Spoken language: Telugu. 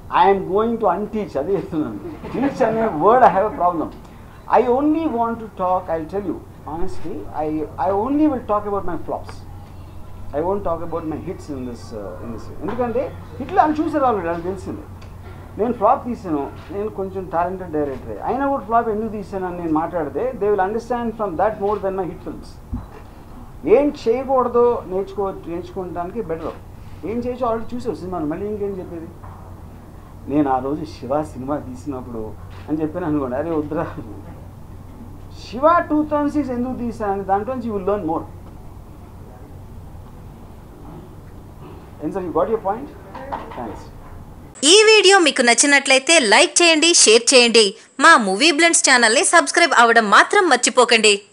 ఐఎమ్ గోయింగ్ టు అన్టీచ్ అదే చెప్తున్నాను టీచ్ అనే word I have a problem I only want to talk I tell you honestly I I only will talk about my flops I won't talk about my hits in this in this ఎందుకంటే హిట్లు అని చూసారు ఆల్రెడీ నాకు తెలిసింది నేను ఫ్లాప్ తీసాను నేను కొంచెం టాలెంటెడ్ డైరెక్టర్ అయినా కూడా ఫ్లాప్ ఎందుకు తీసాను అని నేను మాట్లాడితే they will understand from that more than my hit films ఏం చేయకూడదో నేర్చుకో నేర్చుకోవడానికి బెటర్ ఏం చేయొచ్చో ఆల్రెడీ చూసావు సినిమాను మళ్ళీ ఇంకేం చెప్పేది నేను ఆ రోజు శివ సినిమా తీసినప్పుడు అని చెప్పాను అనుకోండి అరే వద్దురా శివ టూ థౌసండ్ సిక్స్ ఎందుకు తీసాను దాంట్లో నుంచి you will learn more And so you got your point? Thanks. ఈ వీడియో మీకు నచ్చినట్లయితే లైక్ చేయండి షేర్ చేయండి మా మూవీ బ్లెండ్స్ ఛానల్ని సబ్స్క్రైబ్ అవ్వడం మాత్రం మర్చిపోకండి